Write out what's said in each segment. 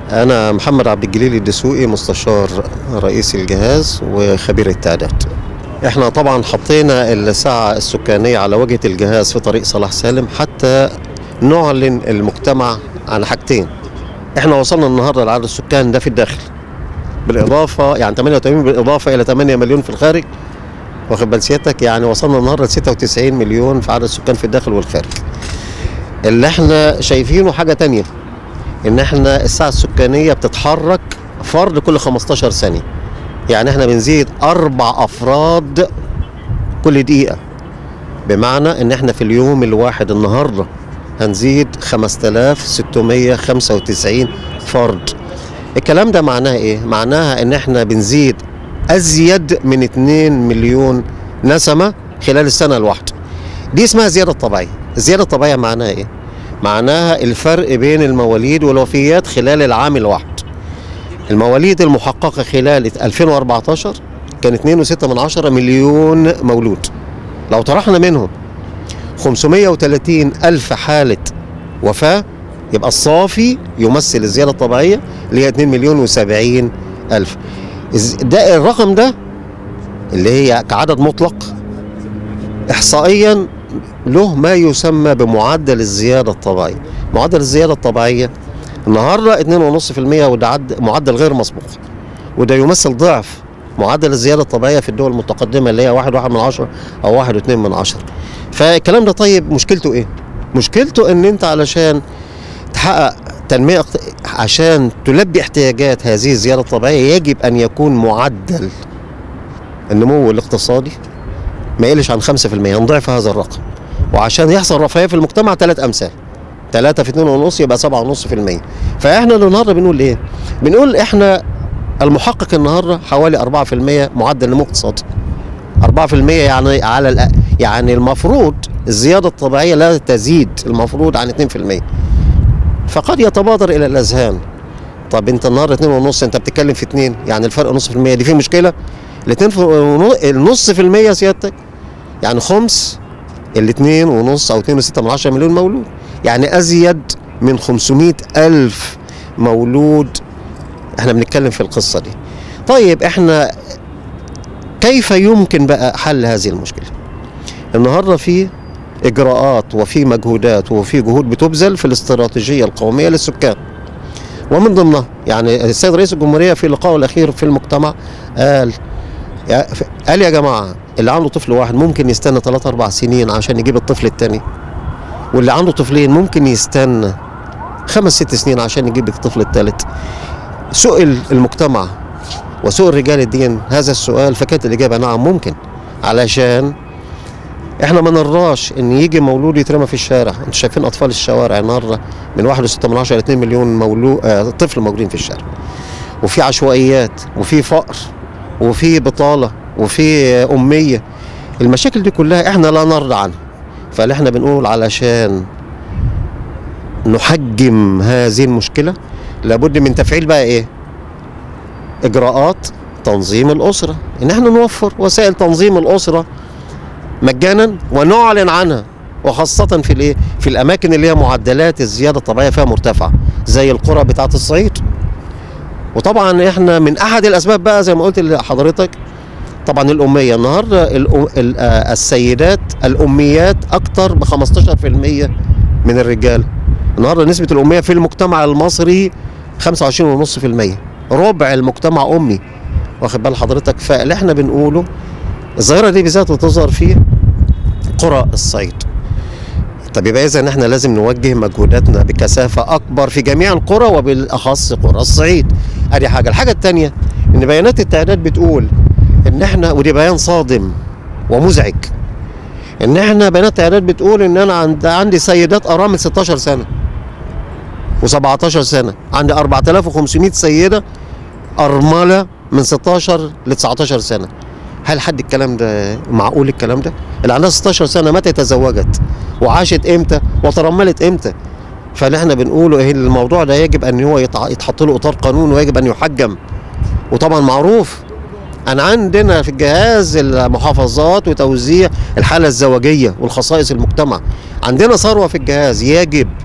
أنا محمد عبد الجليل الدسوقي مستشار رئيس الجهاز وخبير التعداد. احنا طبعا حطينا الساعة السكانية على واجهة الجهاز في طريق صلاح سالم حتى نعلن المجتمع عن حاجتين. احنا وصلنا النهارده لعدد السكان ده في الداخل. بالإضافة يعني 88 بالإضافة إلى 8 مليون في الخارج. واخد بال سيادتك يعني وصلنا النهارده ل 96 مليون في عدد السكان في الداخل والخارج. اللي احنا شايفينه حاجة تانية. ان احنا الساعه السكانيه بتتحرك فرد كل 15 ثانيه يعني احنا بنزيد اربع افراد كل دقيقه بمعنى ان احنا في اليوم الواحد النهارده هنزيد 5695 فرد الكلام ده معناه ايه معناها ان احنا بنزيد ازيد من 2 مليون نسمه خلال السنه الواحده دي اسمها زياده طبيعيه الزياده الطبيعيه معناها ايه معناها الفرق بين المواليد والوفيات خلال العام الواحد المواليد المحققة خلال 2014 كان 2.6 من عشرة مليون مولود لو طرحنا منهم 530 ألف حالة وفاة يبقى الصافي يمثل الزيادة الطبيعية اللي هي 2 مليون و70 ألف ده الرقم ده اللي هي كعدد مطلق إحصائيا له ما يسمى بمعدل الزيادة الطبيعية معدل الزيادة الطبيعية النهاردة 2.5% وده عد معدل غير مسبوق وده يمثل ضعف معدل الزيادة الطبيعية في الدول المتقدمة اللي هي واحد واحد من عشرة أو واحد واثنين من عشرة فالكلام ده طيب مشكلته إيه؟ مشكلته إن أنت علشان تحقق تنمية عشان تلبي احتياجات هذه الزيادة الطبيعية يجب أن يكون معدل النمو الاقتصادي ما يقلش عن 5% نضعف هذا الرقم وعشان يحصل رفاهيه في المجتمع ثلاث امثال ثلاثة في اتنين ونص يبقى سبعة ونص في المية فاحنا النهارده بنقول ايه بنقول احنا المحقق النهارده حوالي أربعة في المية معدل نمو اقتصادي أربعة في المية يعني على الأ... يعني المفروض الزيادة الطبيعية لا تزيد المفروض عن اتنين في المية فقد يتبادر إلى الأذهان طب انت النهارده اتنين ونص انت بتتكلم في اتنين يعني الفرق نص في المية دي في مشكلة الاتنين في النص في المية سيادتك يعني خمس الاثنين ونص او اتنين وستة من عشرة مليون مولود يعني ازيد من 500 الف مولود احنا بنتكلم في القصة دي طيب احنا كيف يمكن بقى حل هذه المشكلة النهاردة في اجراءات وفي مجهودات وفي جهود بتبذل في الاستراتيجية القومية للسكان ومن ضمنها يعني السيد رئيس الجمهورية في لقائه الأخير في المجتمع قال قال يا جماعة اللي عنده طفل واحد ممكن يستنى 3 4 سنين عشان يجيب الطفل الثاني واللي عنده طفلين ممكن يستنى خمس ست سنين عشان يجيب الطفل الثالث سئل المجتمع وسئل رجال الدين هذا السؤال فكانت الإجابة نعم ممكن علشان احنا ما نرضاش ان يجي مولود يترمى في الشارع انتوا شايفين اطفال الشوارع النهارده من 1.6 من 10 ل 2 مليون مولود آه طفل موجودين في الشارع وفي عشوائيات وفي فقر وفي بطاله وفي أمية المشاكل دي كلها احنا لا نرضى عنها فاللي احنا بنقول علشان نحجم هذه المشكلة لابد من تفعيل بقى ايه اجراءات تنظيم الأسرة ان احنا نوفر وسائل تنظيم الأسرة مجانا ونعلن عنها وخاصة في الايه في الأماكن اللي هي معدلات الزيادة الطبيعية فيها مرتفعة زي القرى بتاعة الصعيد وطبعا احنا من احد الاسباب بقى زي ما قلت لحضرتك طبعا الأمية النهاردة السيدات الأميات أكتر ب 15% من الرجال النهاردة نسبة الأمية في المجتمع المصري 25.5% ربع المجتمع أمي واخد بال حضرتك فاللي احنا بنقوله الظاهرة دي بالذات بتظهر في قرى الصعيد طب يبقى اذا احنا لازم نوجه مجهوداتنا بكثافه اكبر في جميع القرى وبالاخص قرى الصعيد ادي حاجه الحاجه الثانيه ان بيانات التعداد بتقول ان احنا ودي بيان صادم ومزعج ان احنا بيانات التعداد بتقول ان انا عند عندي سيدات ارامل 16 سنه و17 سنه عندي 4500 سيده ارمله من 16 ل 19 سنه هل حد الكلام ده معقول الكلام ده اللي عندها 16 سنه متى تزوجت وعاشت امتى وترملت امتى فاللي احنا بنقوله ايه الموضوع ده يجب ان هو يتحط له اطار قانون ويجب ان يحجم وطبعا معروف انا عندنا في الجهاز المحافظات وتوزيع الحاله الزواجيه والخصائص المجتمع عندنا ثروه في الجهاز يجب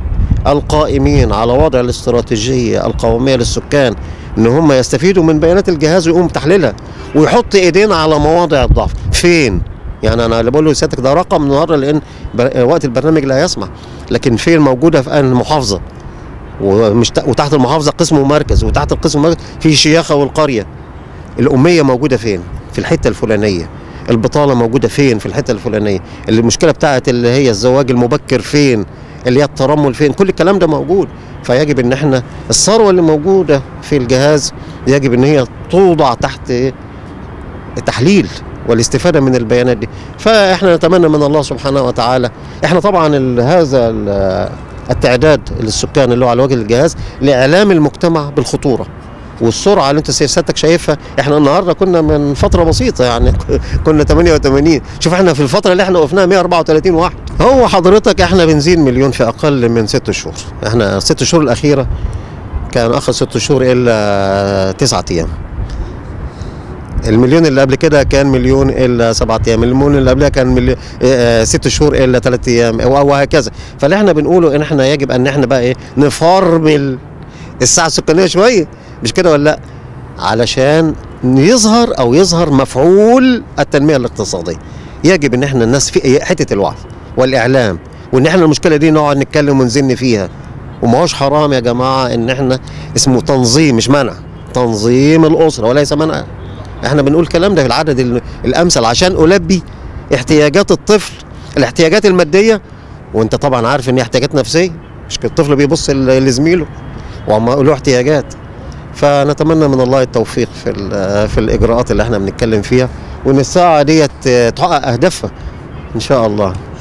القائمين على وضع الاستراتيجيه القوميه للسكان ان هم يستفيدوا من بيانات الجهاز ويقوم تحليلها ويحط ايدينا على مواضع الضعف فين يعني انا اللي بقول له لسيادتك ده رقم النهارده لان بر- وقت البرنامج لا يسمح لكن فين موجوده في أنهي محافظه ومش ت- وتحت المحافظه قسم ومركز وتحت القسم والمركز في شياخه والقريه الاميه موجوده فين في الحته الفلانيه البطاله موجوده فين في الحته الفلانيه المشكله بتاعت اللي هي الزواج المبكر فين اللي هي الترمل فين كل الكلام ده موجود فيجب ان احنا الثروه اللي موجوده في الجهاز يجب ان هي توضع تحت التحليل والاستفاده من البيانات دي فاحنا نتمنى من الله سبحانه وتعالى احنا طبعا ال- هذا ال- التعداد للسكان اللي هو على وجه الجهاز لاعلام المجتمع بالخطوره والسرعه اللي انت سيادتك شايفها احنا النهارده كنا من فتره بسيطه يعني كنا 88 شوف احنا في الفتره اللي احنا وقفناها 134 واحد هو حضرتك احنا بنزيد مليون في اقل من ست شهور احنا الست شهور الاخيره كان اخر ست شهور الا تسعة ايام المليون اللي قبل كده كان مليون الا سبعة ايام المليون اللي قبلها كان مليون آه ست شهور الا ثلاث ايام و- وهكذا فاللي احنا بنقوله ان احنا يجب ان احنا بقى ايه نفرمل الساعه السكانيه شويه مش كده ولا لا علشان يظهر او يظهر مفعول التنميه الاقتصاديه يجب ان احنا الناس في حته الوعي والاعلام وان احنا المشكله دي نقعد نتكلم ونزن فيها وما هوش حرام يا جماعه ان احنا اسمه تنظيم مش منع تنظيم الاسره وليس منع احنا بنقول الكلام ده في العدد ال- الامثل عشان البي احتياجات الطفل الاحتياجات الماديه وانت طبعا عارف ان هي احتياجات نفسيه مش كده الطفل بيبص ل- لزميله وما له احتياجات فنتمنى من الله التوفيق في ال- في الاجراءات اللي احنا بنتكلم فيها وان الساعه ديت تحقق اهدافها ان شاء الله